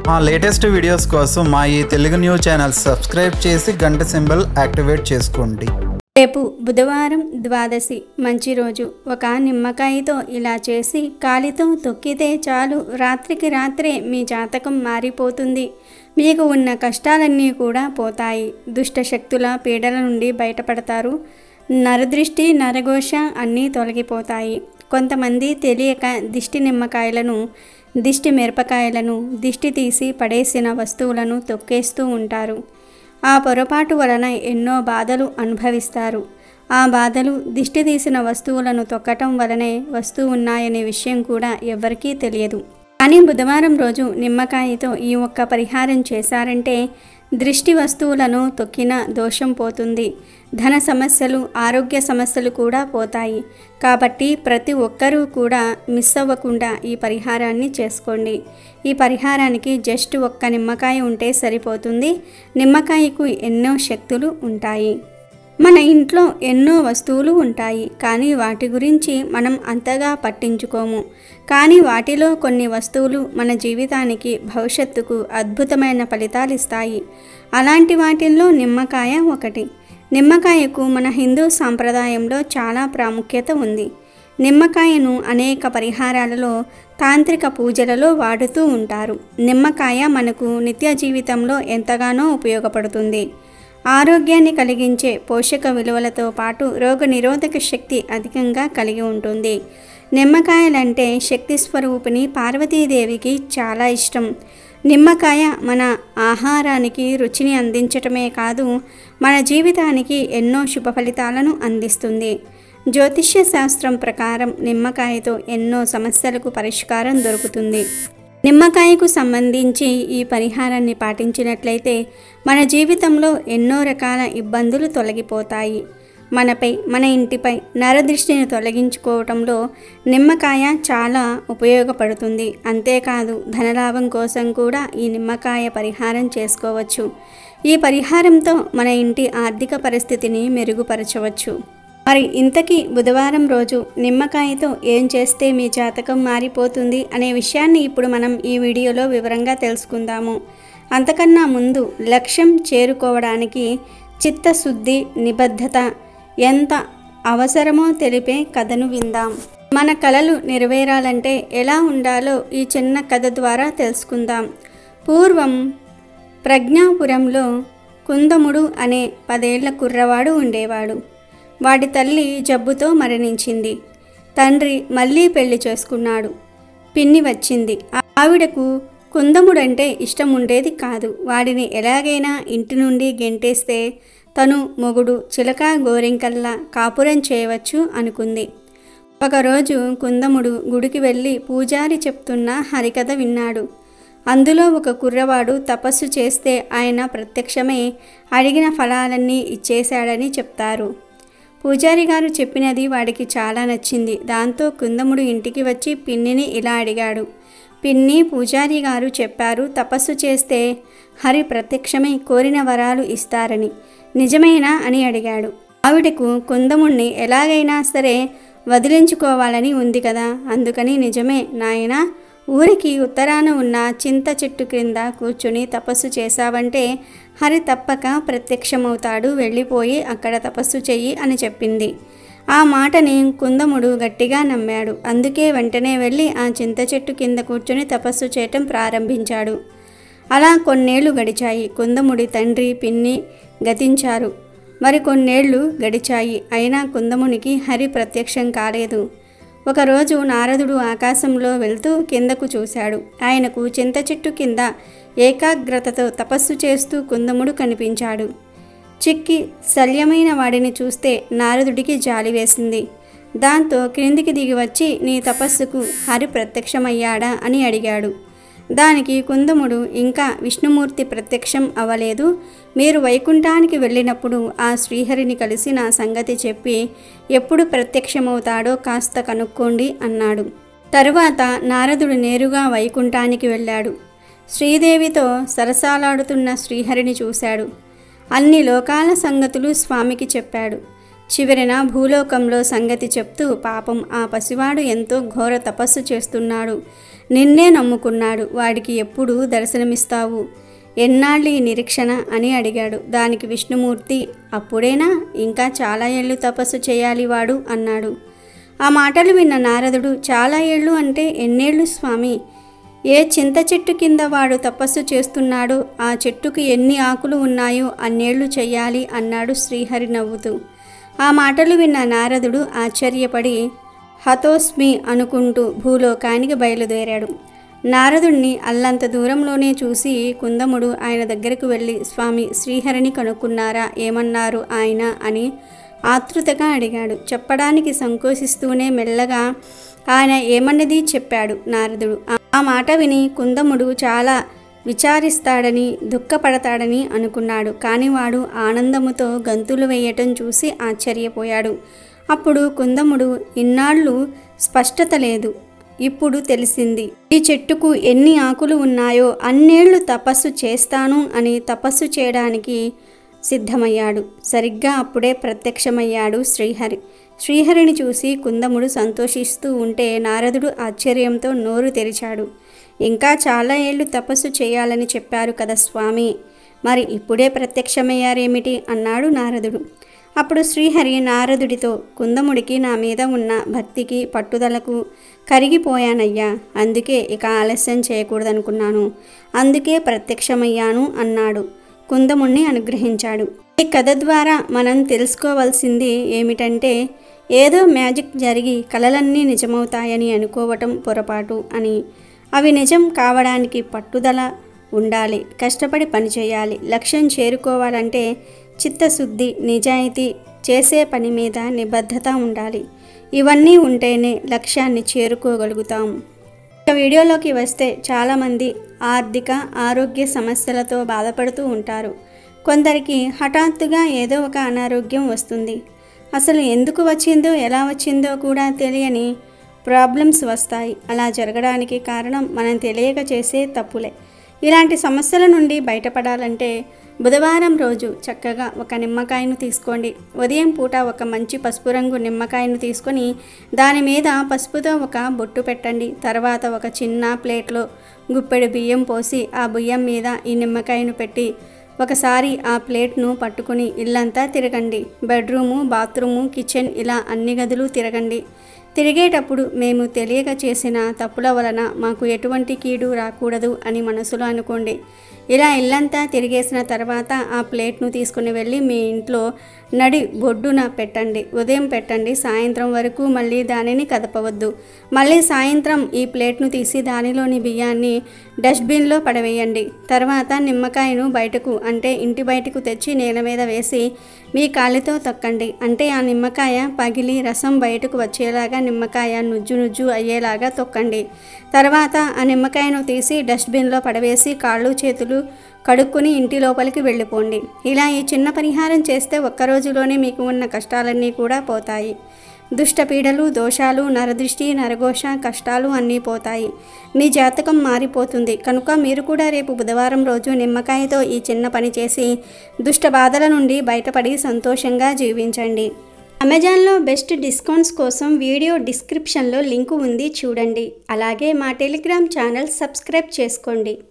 మా latest videos కోసం మా ఈ తెలుగు న్యూస్ ఛానల్ సబ్స్క్రైబ్ చేసి గంట సింబల్ యాక్టివేట్ చేసుకోండి రేపు బుధవారం ద్వాదశి మంచి రోజు ఒక నిమ్మకాయతో ఇలా చేసి కాలితో తొక్కితే చాలు రాత్రికి రాత్రే మీ జాతకం మారిపోతుంది మీకు ఉన్న కష్టాలన్నీ కూడా పోతాయి దుష్ట శక్తుల పీడల నుండి బయటపడతారు నరదృష్టి నరఘోష అన్నీ తొలగిపోతాయి కొంతమంది తెలియక దిష్టి నిమ్మకాయలను దిష్టి మిరపకాయలను దిష్టి తీసి పడేసిన వస్తువులను తొక్కేస్తూ ఉంటారు ఆ పొరపాటు వలన ఎన్నో బాధలు అనుభవిస్తారు ఆ బాధలు దిష్టి తీసిన వస్తువులను తొక్కటం వలనే వస్తూ ఉన్నాయనే విషయం కూడా ఎవ్వరికీ తెలియదు కానీ బుధవారం రోజు నిమ్మకాయతో ఈ ఒక్క పరిహారం చేశారంటే దృష్టి వస్తువులను తొక్కిన దోషం పోతుంది ధన సమస్యలు ఆరోగ్య సమస్యలు కూడా పోతాయి కాబట్టి ప్రతి ఒక్కరూ కూడా మిస్ అవ్వకుండా ఈ పరిహారాన్ని చేసుకోండి ఈ పరిహారానికి జస్ట్ ఒక్క నిమ్మకాయ ఉంటే సరిపోతుంది నిమ్మకాయకు ఎన్నో శక్తులు ఉంటాయి మన ఇంట్లో ఎన్నో వస్తువులు ఉంటాయి కానీ వాటి గురించి మనం అంతగా పట్టించుకోము కానీ వాటిలో కొన్ని వస్తువులు మన జీవితానికి భవిష్యత్తుకు అద్భుతమైన ఫలితాలు ఇస్తాయి అలాంటి వాటిల్లో నిమ్మకాయ ఒకటి నిమ్మకాయకు మన హిందూ సాంప్రదాయంలో చాలా ప్రాముఖ్యత ఉంది నిమ్మకాయను అనేక పరిహారాలలో తాంత్రిక పూజలలో వాడుతూ ఉంటారు నిమ్మకాయ మనకు నిత్య జీవితంలో ఎంతగానో ఉపయోగపడుతుంది ఆరోగ్యాన్ని కలిగించే పోషక విలువలతో పాటు రోగ నిరోధక శక్తి అధికంగా కలిగి ఉంటుంది నిమ్మకాయలంటే శక్తి స్వరూపిణి పార్వతీదేవికి చాలా ఇష్టం నిమ్మకాయ మన ఆహారానికి రుచిని అందించటమే కాదు మన జీవితానికి ఎన్నో శుభ ఫలితాలను అందిస్తుంది జ్యోతిష్య శాస్త్రం ప్రకారం నిమ్మకాయతో ఎన్నో సమస్యలకు పరిష్కారం దొరుకుతుంది నిమ్మకాయకు సంబంధించి ఈ పరిహారాన్ని పాటించినట్లయితే మన జీవితంలో ఎన్నో రకాల ఇబ్బందులు తొలగిపోతాయి మనపై మన ఇంటిపై నరదృష్టిని తొలగించుకోవటంలో నిమ్మకాయ చాలా ఉపయోగపడుతుంది అంతేకాదు ధనలాభం కోసం కూడా ఈ నిమ్మకాయ పరిహారం చేసుకోవచ్చు ఈ పరిహారంతో మన ఇంటి ఆర్థిక పరిస్థితిని మెరుగుపరచవచ్చు మరి ఇంతకీ బుధవారం రోజు నిమ్మకాయతో ఏం చేస్తే మీ జాతకం మారిపోతుంది అనే విషయాన్ని ఇప్పుడు మనం ఈ వీడియోలో వివరంగా తెలుసుకుందాము అంతకన్నా ముందు లక్ష్యం చేరుకోవడానికి చిత్తశుద్ధి నిబద్ధత ఎంత అవసరమో తెలిపే కథను విందాం మన కలలు నెరవేరాలంటే ఎలా ఉండాలో ఈ చిన్న కథ ద్వారా తెలుసుకుందాం పూర్వం ప్రజ్ఞాపురంలో కుందముడు అనే పదేళ్ల కుర్రవాడు ఉండేవాడు వాడి తల్లి జబ్బుతో మరణించింది తండ్రి మళ్ళీ పెళ్లి చేసుకున్నాడు పిన్ని వచ్చింది ఆవిడకు కుందముడంటే ఇష్టం ఉండేది కాదు వాడిని ఎలాగైనా ఇంటి నుండి గెంటేస్తే తను మొగుడు చిలక గోరింకల్లా కాపురం చేయవచ్చు అనుకుంది ఒకరోజు కుందముడు గుడికి వెళ్ళి పూజారి చెప్తున్న హరికథ విన్నాడు అందులో ఒక కుర్రవాడు తపస్సు చేస్తే ఆయన ప్రత్యక్షమై అడిగిన ఫలాలన్నీ ఇచ్చేశాడని చెప్తారు పూజారి గారు చెప్పినది వాడికి చాలా నచ్చింది దాంతో కుందముడు ఇంటికి వచ్చి పిన్నిని ఇలా అడిగాడు పిన్ని పూజారి గారు చెప్పారు తపస్సు చేస్తే హరి ప్రత్యక్షమై కోరిన వరాలు ఇస్తారని నిజమేనా అని అడిగాడు ఆవిడకు కుందముణ్ణి ఎలాగైనా సరే వదిలించుకోవాలని ఉంది కదా అందుకని నిజమే నాయనా ఊరికి ఉత్తరాన ఉన్న చింత చెట్టు క్రింద కూర్చుని తపస్సు చేశావంటే హరి తప్పక ప్రత్యక్షమవుతాడు వెళ్ళిపోయి అక్కడ తపస్సు చెయ్యి అని చెప్పింది ఆ మాటని కుందముడు గట్టిగా నమ్మాడు అందుకే వెంటనే వెళ్ళి ఆ చింత చెట్టు కింద కూర్చొని తపస్సు చేయటం ప్రారంభించాడు అలా కొన్నేళ్లు గడిచాయి కుందముడి తండ్రి పిన్ని గతించారు మరి కొన్నేళ్లు గడిచాయి అయినా కుందమునికి హరి ప్రత్యక్షం కాలేదు ఒకరోజు నారదుడు ఆకాశంలో వెళ్తూ కిందకు చూశాడు ఆయనకు చింత చెట్టు కింద ఏకాగ్రతతో తపస్సు చేస్తూ కుందముడు కనిపించాడు చిక్కి శల్యమైన వాడిని చూస్తే నారదుడికి జాలి వేసింది దాంతో క్రిందికి దిగి వచ్చి నీ తపస్సుకు హరి ప్రత్యక్షమయ్యాడా అని అడిగాడు దానికి కుందముడు ఇంకా విష్ణుమూర్తి ప్రత్యక్షం అవ్వలేదు మీరు వైకుంఠానికి వెళ్ళినప్పుడు ఆ శ్రీహరిని కలిసి నా సంగతి చెప్పి ఎప్పుడు ప్రత్యక్షమవుతాడో కాస్త కనుక్కోండి అన్నాడు తరువాత నారదుడు నేరుగా వైకుంఠానికి వెళ్ళాడు శ్రీదేవితో సరసాలాడుతున్న శ్రీహరిని చూశాడు అన్ని లోకాల సంగతులు స్వామికి చెప్పాడు చివరిన భూలోకంలో సంగతి చెప్తూ పాపం ఆ పసివాడు ఎంతో ఘోర తపస్సు చేస్తున్నాడు నిన్నే నమ్ముకున్నాడు వాడికి ఎప్పుడు దర్శనమిస్తావు ఎన్నాళ్ళు ఈ నిరీక్షణ అని అడిగాడు దానికి విష్ణుమూర్తి అప్పుడేనా ఇంకా చాలా ఏళ్ళు తపస్సు చేయాలి వాడు అన్నాడు ఆ మాటలు విన్న నారదుడు చాలా ఏళ్ళు అంటే ఎన్నేళ్ళు స్వామి ఏ చింత చెట్టు కింద వాడు తపస్సు చేస్తున్నాడో ఆ చెట్టుకు ఎన్ని ఆకులు ఉన్నాయో అన్నేళ్లు చెయ్యాలి అన్నాడు శ్రీహరి నవ్వుతూ ఆ మాటలు విన్న నారదుడు ఆశ్చర్యపడి హతోస్మి అనుకుంటూ భూలోకానికి బయలుదేరాడు నారదుణ్ణి అల్లంత దూరంలోనే చూసి కుందముడు ఆయన దగ్గరకు వెళ్ళి స్వామి శ్రీహరిని కనుక్కున్నారా ఏమన్నారు ఆయన అని ఆతృతగా అడిగాడు చెప్పడానికి సంకోచిస్తూనే మెల్లగా ఆయన ఏమన్నది చెప్పాడు నారదుడు ఆ మాట విని కుందముడు చాలా విచారిస్తాడని దుఃఖపడతాడని అనుకున్నాడు కానీ వాడు ఆనందముతో గంతులు వేయటం చూసి ఆశ్చర్యపోయాడు అప్పుడు కుందముడు ఇన్నాళ్ళు స్పష్టత లేదు ఇప్పుడు తెలిసింది ఈ చెట్టుకు ఎన్ని ఆకులు ఉన్నాయో అన్నేళ్లు తపస్సు చేస్తాను అని తపస్సు చేయడానికి సిద్ధమయ్యాడు సరిగ్గా అప్పుడే ప్రత్యక్షమయ్యాడు శ్రీహరి శ్రీహరిని చూసి కుందముడు సంతోషిస్తూ ఉంటే నారదుడు ఆశ్చర్యంతో నోరు తెరిచాడు ఇంకా చాలా ఏళ్ళు తపస్సు చేయాలని చెప్పారు కదా స్వామి మరి ఇప్పుడే ప్రత్యక్షమయ్యారేమిటి అన్నాడు నారదుడు అప్పుడు శ్రీహరి నారదుడితో కుందముడికి నా మీద ఉన్న భక్తికి పట్టుదలకు కరిగిపోయానయ్యా అందుకే ఇక ఆలస్యం చేయకూడదనుకున్నాను అందుకే ప్రత్యక్షమయ్యాను అన్నాడు కుందముణ్ణి అనుగ్రహించాడు ఈ కథ ద్వారా మనం తెలుసుకోవాల్సింది ఏమిటంటే ఏదో మ్యాజిక్ జరిగి కలలన్నీ నిజమవుతాయని అనుకోవటం పొరపాటు అని అవి నిజం కావడానికి పట్టుదల ఉండాలి కష్టపడి పనిచేయాలి లక్ష్యం చేరుకోవాలంటే చిత్తశుద్ధి నిజాయితీ చేసే పని మీద నిబద్ధత ఉండాలి ఇవన్నీ ఉంటేనే లక్ష్యాన్ని చేరుకోగలుగుతాం ఇక వీడియోలోకి వస్తే చాలామంది ఆర్థిక ఆరోగ్య సమస్యలతో బాధపడుతూ ఉంటారు కొందరికి హఠాత్తుగా ఏదో ఒక అనారోగ్యం వస్తుంది అసలు ఎందుకు వచ్చిందో ఎలా వచ్చిందో కూడా తెలియని ప్రాబ్లమ్స్ వస్తాయి అలా జరగడానికి కారణం మనం తెలియక చేసే తప్పులే ఇలాంటి సమస్యల నుండి బయటపడాలంటే బుధవారం రోజు చక్కగా ఒక నిమ్మకాయను తీసుకోండి ఉదయం పూట ఒక మంచి పసుపు రంగు నిమ్మకాయను తీసుకొని దాని మీద పసుపుతో ఒక బొట్టు పెట్టండి తర్వాత ఒక చిన్న ప్లేట్లో గుప్పెడు బియ్యం పోసి ఆ బియ్యం మీద ఈ నిమ్మకాయను పెట్టి ఒకసారి ఆ ప్లేట్ను పట్టుకుని ఇల్లంతా తిరగండి బెడ్రూము బాత్రూము కిచెన్ ఇలా అన్ని గదులు తిరగండి తిరిగేటప్పుడు మేము తెలియక చేసిన తప్పుల వలన మాకు ఎటువంటి కీడు రాకూడదు అని మనసులో అనుకోండి ఇలా ఇల్లంతా తిరిగేసిన తర్వాత ఆ ప్లేట్ను తీసుకుని వెళ్ళి మీ ఇంట్లో నడి బొడ్డున పెట్టండి ఉదయం పెట్టండి సాయంత్రం వరకు మళ్ళీ దానిని కదపవద్దు మళ్ళీ సాయంత్రం ఈ ప్లేట్ను తీసి దానిలోని బియ్యాన్ని డస్ట్బిన్లో పడవేయండి తర్వాత నిమ్మకాయను బయటకు అంటే ఇంటి బయటకు తెచ్చి నేల మీద వేసి మీ కాలితో తొక్కండి అంటే ఆ నిమ్మకాయ పగిలి రసం బయటకు వచ్చేలాగా నిమ్మకాయ నుజ్జు నుజ్జు అయ్యేలాగా తొక్కండి తర్వాత ఆ నిమ్మకాయను తీసి డస్ట్బిన్లో పడవేసి కాళ్ళు చేతులు కడుక్కుని ఇంటి లోపలికి వెళ్ళిపోండి ఇలా ఈ చిన్న పరిహారం చేస్తే ఒక్క రోజులోనే మీకు ఉన్న కష్టాలన్నీ కూడా పోతాయి దుష్టపీడలు దోషాలు నరదృష్టి నరఘోష కష్టాలు అన్నీ పోతాయి మీ జాతకం మారిపోతుంది కనుక మీరు కూడా రేపు బుధవారం రోజు నిమ్మకాయతో ఈ చిన్న పని చేసి దుష్ట బాధల నుండి బయటపడి సంతోషంగా జీవించండి అమెజాన్లో బెస్ట్ డిస్కౌంట్స్ కోసం వీడియో డిస్క్రిప్షన్లో లింకు ఉంది చూడండి అలాగే మా టెలిగ్రామ్ ఛానల్ సబ్స్క్రైబ్ చేసుకోండి